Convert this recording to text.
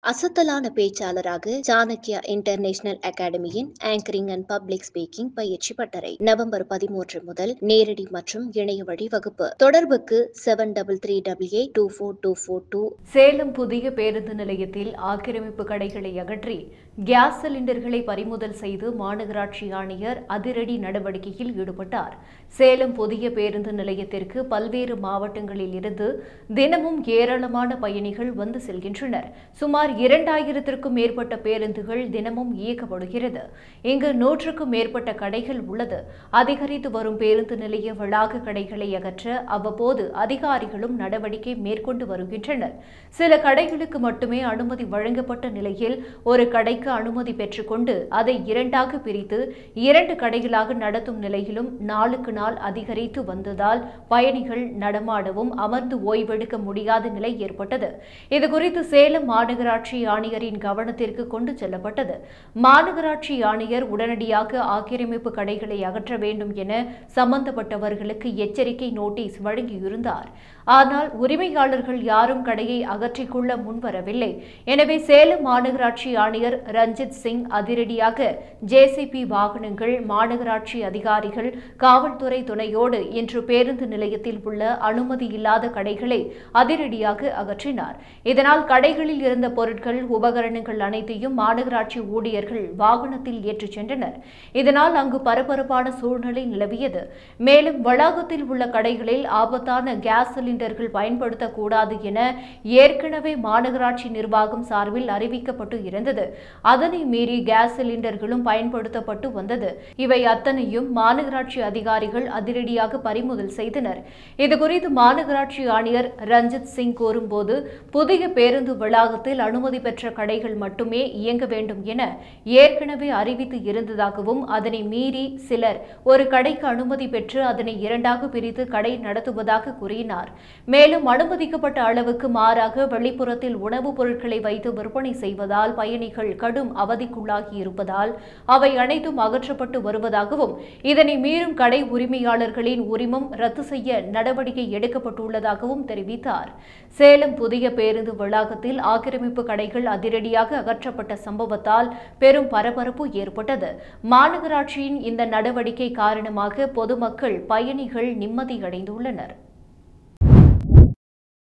அசத்தலான பேச்சாளராக சாணக்யா இன்டர்நேஷனல் அகாடமியின் ஆங்கரிங் அண்ட் பப்ளிக் ஸ்பீக்கிங் பயிற்சி பட்டறை நவம்பர் பதிமூன்று முதல் நேரடி மற்றும் இணைய வழி வகுப்பு தொடர்புக்கு seven double three double eight two four two four two Salem புதிய பேருந்து நிலையத்தில் ஆக்கிரமிப்பு கடைகளை அகற்றி கேஸ் சிலிண்டர்களை பறிமுதல் செய்து மாநகராட்சி ஆணையர் அதிரடி நடவடிக்கையில் ஈடுபட்டார் சேலம் புதிய பேருந்து நிலையத்திற்கு பல்வேறு மாவட்டங்களில் இருந்து தினமும் ஏராளமான பயணிகள் வந்து செல்கின்றனர் சுமார் இரண்டாயிரத்திற்கும் மேற்பட்ட பேருந்துகள் தினமும் இயக்கப்படுகிறது இங்கு நூற்றுக்கும் மேற்பட்ட கடைகள் உள்ளது அதிகரித்து வரும் பேருந்து நிலைய வளாக கடைகளை அகற்ற அவ்வப்போது அதிகாரிகளும் நடவடிக்கை மேற்கொண்டு வருகின்றனர் சில கடைகளுக்கு மட்டுமே அனுமதி வழங்கப்பட்ட நிலையில் ஒரு கடைக்கு அனுமதி பெற்றுக்கொண்டு அதை இரண்டாக பிரித்து இரண்டு கடைகளாக நடத்தும் நிலையிலும் நாளுக்கு நாள் அதிகரித்து வந்ததால் பயணிகள் நடமாடவும் அமர்ந்து ஓய்வெடுக்க முடியாத நிலை ஏற்பட்டது இதுகுறித்து சேலம் மாநகராட்சி ஆணையரின் கவனத்திற்கு கொண்டு செல்லப்பட்டது மாநகராட்சி ஆணையர் உடனடியாக ஆக்கிரமிப்பு கடைகளை அகற்ற வேண்டும் என சம்பந்தப்பட்டவர்களுக்கு எச்சரிக்கை நோட்டீஸ் வழங்கியிருந்தார் ஆனால் உரிமையாளர்கள் யாரும் கடையை அகற்றிக்கொள்ள முன்வரவில்லை எனவே சேலம் மாநகராட்சி ஆணையர் ரஞ்சித் சிங் அதிரடியாக ஜேசிபி வாகனங்கள் மாநகராட்சி அதிகாரிகள் காவல்துறை துணையோடு இன்று பேருந்து நிலையத்தில் உள்ள அனுமதி இல்லாத கடைகளை அதிரடியாக அகற்றினார் இதனால் கடைகளில் இருந்த பொருட்கள் உபகரணங்கள் அனைத்தையும் மாநகராட்சி ஊழியர்கள் வாகனத்தில் ஏற்றிச் சென்றனர் இதனால் அங்கு பரபரப்பான சூழ்நிலை நிலவியது மேலும் வளாகத்தில் உள்ள கடைகளில் ஆபத்தான கேஸ் சிலிண்டர்கள் பயன்படுத்தக்கூடாது என ஏற்கனவே மாநகராட்சி நிர்வாகம் சார்பில் அறிவிக்கப்பட்டு இருந்தது அதனை மீறி கேஸ் சிலிண்டர்களும் பயன்படுத்தப்பட்டு வந்தது இவை அத்தனையும் மாநகராட்சி அதிகாரிகள் அதிரடியாக பறிமுதல் செய்தனர் இதுகுறித்து மாநகராட்சி ஆணையர் ரஞ்சித் சிங் கூறும்போது புதிய பேருந்து வளாகத்தில் அனுமதி பெற்ற கடைகள் மட்டுமே இயங்க வேண்டும் என ஏற்கனவே அறிவித்து இருந்ததாகவும் அதனை மீறி சிலர் ஒரு கடைக்கு அனுமதி பெற்று அதனை இரண்டாக பிரித்து கடை நடத்துவதாக கூறினார் மேலும் அனுமதிக்கப்பட்ட அளவுக்கு மாறாக வெளிப்புறத்தில் உணவுப் பொருட்களை வைத்து விற்பனை செய்வதால் பயணிகள் கடும் அவதிக்குள்ளாகி இருப்பதால் அவை அனைத்தும் அகற்றப்பட்டு வருவதாகவும் இதனை மீறும் கடை உரிமையாளர்களின் உரிமம் ரத்து செய்ய நடவடிக்கை எடுக்கப்பட்டுள்ளதாகவும் தெரிவித்தார் சேலம் புதிய பேருந்து வளாகத்தில் ஆக்கிரமிப்பு கடைகள் அதிரடியாக அகற்றப்பட்ட சம்பவத்தால் பெரும் பரபரப்பு ஏற்பட்டது மாநகராட்சியின் இந்த நடவடிக்கை காரணமாக பொதுமக்கள் பயணிகள் நிம்மதியடைந்துள்ளனர்